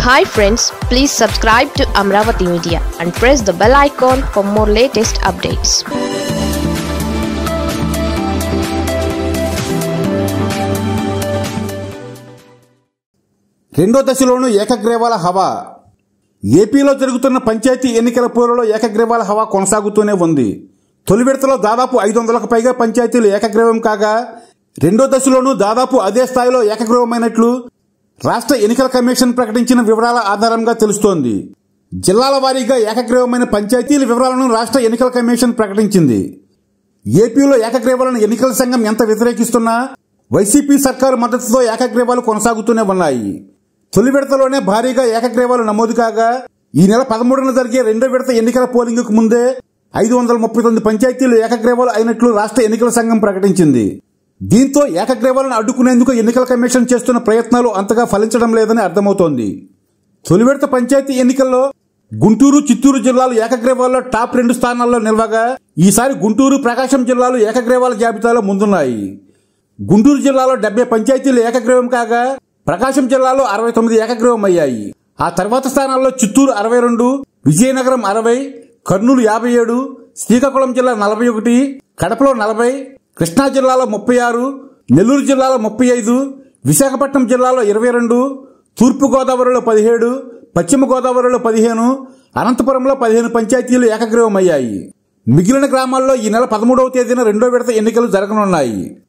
hi friends please subscribe to Amaravati media and press the bell icon for more latest updates రెండో దశలోనూ ఏకగ్రీవాల హవా ఏపీలో జరుగుతున్న పంచాయతీ ఎన్నికల పోరులో ఏకగ్రీవాల హవా కొనసాగుతూనే ఉంది తొలి విడతలో దాదాపు ఐదు వందలకు పైగా పంచాయతీలు ఏకగ్రీవం కాగా రెండో దశలోనూ దాదాపు అదే స్థాయిలో ఏకగ్రీవమైనట్లు రాష్ట్ర ఎన్నికల కమిషన్ ప్రకటించిన వివరాల ఆధారంగా తెలుస్తోంది జిల్లాల వారీగా ఏకగ్రీవమైన పంచాయతీల వివరాలను రాష్ట్ర ఎన్నికల కమిషన్ ప్రకటించింది ఏపీలో ఏకగ్రీవాలను ఎన్నికల సంఘం ఎంత వ్యతిరేకిస్తున్నా వైసీపీ సర్కారు మద్దతుతో ఏకగ్రీవాలు కొనసాగుతూనే ఉన్నాయి తొలి విడతలోనే భారీగా ఏకగ్రీవాలు నమోదు కాగా ఈ నెల పదమూడున జరిగే రెండో విడత ఎన్నికల పోలింగ్కు ముందే ఐదు వందల ముప్పై తొమ్మిది పంచాయతీలు ఏకగ్రీవాలు అయినట్లు రాష్ట్ర ఎన్నికల సంఘం ప్రకటించింది దీంతో ఏకగ్రీవాలను అడ్డుకునేందుకు ఎన్నికల కమిషన్ చేస్తున్న ప్రయత్నాలు అంతగా ఫలించడం లేదని అర్థమవుతోంది తొలి విడత పంచాయతీ ఎన్నికల్లో గుంటూరు చిత్తూరు జిల్లాలు ఏకగ్రీవాల్లో టాప్ రెండు స్థానాల్లో నిలవగా ఈసారి గుంటూరు ప్రకాశం జిల్లాలు ఏకగ్రీవాల జాబితాలో ముందున్నాయి గుంటూరు జిల్లాలో డెబ్బై పంచాయతీలు ఏకగ్రీవం కాగా ప్రకాశం జిల్లాలో అరవై తొమ్మిది ఏకగ్రీవం అయ్యాయి ఆ తర్వాత స్థానాల్లో చిత్తూరు అరవై రెండు విజయనగరం అరవై కర్నూలు యాభై ఏడు శ్రీకాకుళం జిల్లా నలభై ఒకటి కడపలో నలభై కృష్ణా జిల్లాలో ముప్పై ఆరు నెల్లూరు జిల్లాలో ముప్పై ఐదు విశాఖపట్నం జిల్లాలో ఇరవై రెండు తూర్పు గోదావరిలో పదిహేడు పశ్చిమ గోదావరిలో పదిహేను అనంతపురంలో పదిహేను పంచాయతీలు ఏకగ్రీవం అయ్యాయి మిగిలిన గ్రామాల్లో ఈ నెల పదమూడవ తేదీన రెండో విడత ఎన్నికలు జరగనున్నాయి